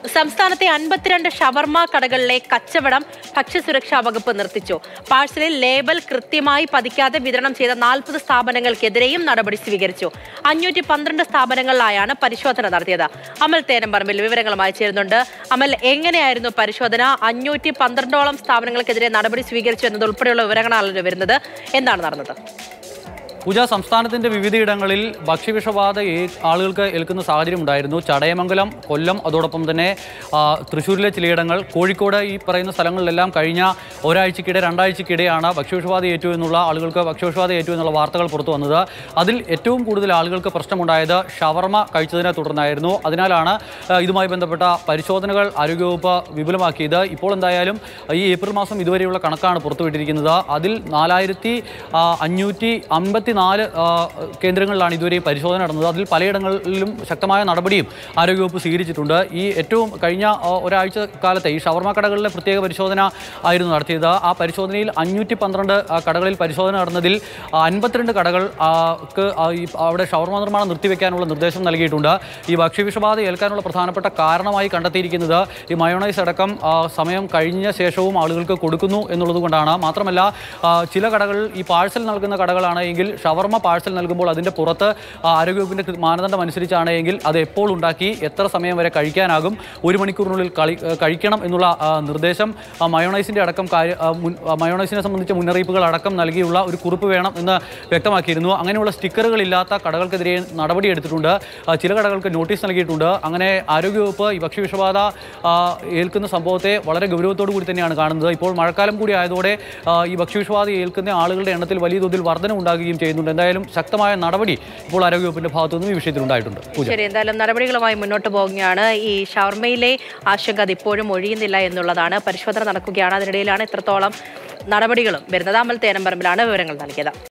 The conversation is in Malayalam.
സംസ്ഥാനത്തെ അൻപത്തിരണ്ട് ഷവർമ കടകളിലെ കച്ചവടം ഭക്ഷ്യസുരക്ഷാ വകുപ്പ് നിർത്തിച്ചു പാഴ്സലിൽ ലേബൽ കൃത്യമായി പതിക്കാതെ വിതരണം ചെയ്ത നാൽപ്പത് സ്ഥാപനങ്ങൾക്കെതിരെയും നടപടി സ്വീകരിച്ചു അഞ്ഞൂറ്റി പന്ത്രണ്ട് സ്ഥാപനങ്ങളിലായാണ് പരിശോധന നടത്തിയത് അമൽ തേനമ്പറമ്പിൽ വിവരങ്ങളുമായി ചേരുന്നുണ്ട് അമൽ എങ്ങനെയായിരുന്നു പരിശോധന അഞ്ഞൂറ്റി പന്ത്രണ്ടോളം സ്ഥാപനങ്ങൾക്കെതിരെ നടപടി സ്വീകരിച്ചു എന്നതുൾപ്പെടെയുള്ള വിവരങ്ങളാണ് വരുന്നത് എന്താണ് നടന്നത് പൂജ സംസ്ഥാനത്തിന്റെ വിവിധയിടങ്ങളിൽ ഭക്ഷ്യവിഷബാധ ഏ- ആളുകൾക്ക് ഏൽക്കുന്ന സാഹചര്യം ഉണ്ടായിരുന്നു ചടയമംഗലം കൊല്ലം അതോടൊപ്പം തന്നെ ആ, തൃശ്ശൂരിലെ ചിലയിടങ്ങൾ കോഴിക്കോട് ഈ പറയുന്ന സ്ഥലങ്ങളിലെല്ലാം കഴിഞ്ഞ ഒരാഴ്ചക്കിടെ രണ്ടാഴ്ചക്കിടെയാണ് ഭക്ഷ്യവിഷബാധ ഏറ്റു എന്നുള്ള ആളുകൾക്ക് ഭക്ഷ്യവിഷബാധ ഏറ്റു എന്നുള്ള വാർത്തകൾ പുറത്തു വന്നത് അതിൽ ഏറ്റവും കൂടുതൽ ആളുകൾക്ക് പ്രശ്നമുണ്ടായത് ഷവർമ കഴിച്ചതിനെ തുടർന്നായിരുന്നു അതിനാലാണ് ആ, ഇതുമായി ബന്ധപ്പെട്ട പരിശോധനകൾ ആരോഗ്യവകുപ്പ് വിപുലമാക്കിയത് ഇപ്പോൾ എന്തായാലും ഈ ഏപ്രിൽ മാസം ഇതുവരെയുള്ള കണക്കാണ് പുറത്തുവിട്ടിരിക്കുന്നത് അതിൽ നാലായിരത്തി അഞ്ഞൂറ്റി അമ്പത്തി നാല് കേന്ദ്രങ്ങളിലാണ് ഇതുവരെ പരിശോധന നടന്നത് അതിൽ പലയിടങ്ങളിലും ശക്തമായ നടപടിയും ആരോഗ്യവകുപ്പ് സ്വീകരിച്ചിട്ടുണ്ട് ഈ ഏറ്റവും കഴിഞ്ഞ ആ, ഒരാഴ്ച കാലത്തെ ഈ ഷവർമ കടകളിലെ പ്രത്യേക പരിശോധന ആയിരുന്നു നടത്തിയത് ആ പരിശോധനയിൽ അഞ്ഞൂറ്റി പന്ത്രണ്ട് കടകളിൽ പരിശോധന നടന്നതിൽ ആ, അൻപത്തിരണ്ട് കടകൾ ആ, ക്ക് ആ, ഈ അവിടെ ഷവർമ നിർമ്മാണം നിർത്തിവെക്കാനുള്ള നിർദ്ദേശം നൽകിയിട്ടുണ്ട് ഈ ഭക്ഷ്യവിഷബാധ ഏൽക്കാനുള്ള പ്രധാനപ്പെട്ട കാരണമായി കണ്ടെത്തിയിരിക്കുന്നത് ഈ മയോണൈസ് അടക്കം ആ, സമയം കഴിഞ്ഞ ശേഷവും ആളുകൾക്ക് കൊടുക്കുന്നു എന്നുള്ളത് കൊണ്ടാണ് മാത്രമല്ല ആ, ചില കടകൾ ഈ പാഴ്സൽ നൽകുന്ന കടകളാണ് എങ്കിൽ ഷവർമ പാഴ്സൽ നൽകുമ്പോൾ അതിൻ്റെ പുറത്ത് ആ, ആരോഗ്യവകുപ്പിൻ്റെ കൃ- മാനദണ്ഡം അനുസരിച്ചാണ് എങ്കിൽ അത് എപ്പോൾ ഉണ്ടാക്കി എത്ര സമയം വരെ കഴിക്കാനാകും ഒരു മണിക്കൂറിനുള്ളിൽ കളി ആ, കഴിക്കണം എന്നുള്ള ആ, നിർദ്ദേശം ആ, മയോണൈസിൻ്റെ അടക്കം കാര്യ ആ, മുൻ- ആ, മയോണൈസിനെ സംബന്ധിച്ച മുന്നറിയിപ്പുകൾ അടക്കം നൽകിയുള്ള ഒരു കുറിപ്പ് വേണം എന്ന് വ്യക്തമാക്കിയിരുന്നു അങ്ങനെയുള്ള സ്റ്റിക്കറുകൾ ഇല്ലാത്ത കടകൾക്കെതിരെ നടപടിയെടുത്തിട്ടുണ്ട് ആ, ചില കടകൾക്ക് നോട്ടീസ് നൽകിയിട്ടുണ്ട് അങ്ങനെ ആരോഗ്യവകുപ്പ് ഈ ഭക്ഷ്യവിഷബാധ ആ, ഏൽക്കുന്ന സംഭവത്തെ വളരെ ഗൗരവത്തോടു കൂടി തന്നെയാണ് കാണുന്നത് ഇപ്പോൾ മഴക്കാലം കൂടി ആയതോടെ ആ, ഈ ഭക്ഷ്യവിഷബാധ ഏൽക്കുന്ന ആളുകളുടെ എണ്ണത്തിൽ വലിയ തോതിൽ വർധന ഉണ്ടാകുകയും ചെയ്യുന്നുണ്ട് എന്തായാലും ശക്തമായ നടപടി ഇപ്പോൾ ആരോഗ്യവകുപ്പിന്റെ ഭാഗത്തു നിന്നും ഈ വിഷയത്തിൽ ഉണ്ടായിട്ടുണ്ട് പൂജ ശരി എന്തായാലും നടപടികളുമായി മുന്നോട്ട് പോകുകയാണ് ഈ ഷവർമയിലെ ആശങ്ക അത് ഇപ്പോഴും ഒഴിയുന്നില്ല എന്നുള്ളതാണ് പരിശോധന നടക്കുകയാണ് അതിനിടയിലാണ് ഇത്രത്തോളം നടപടികളും വരുന്നത് അമൽ തേനമ്പറമ്പിലാണ് വിവരങ്ങൾ നൽകിയത്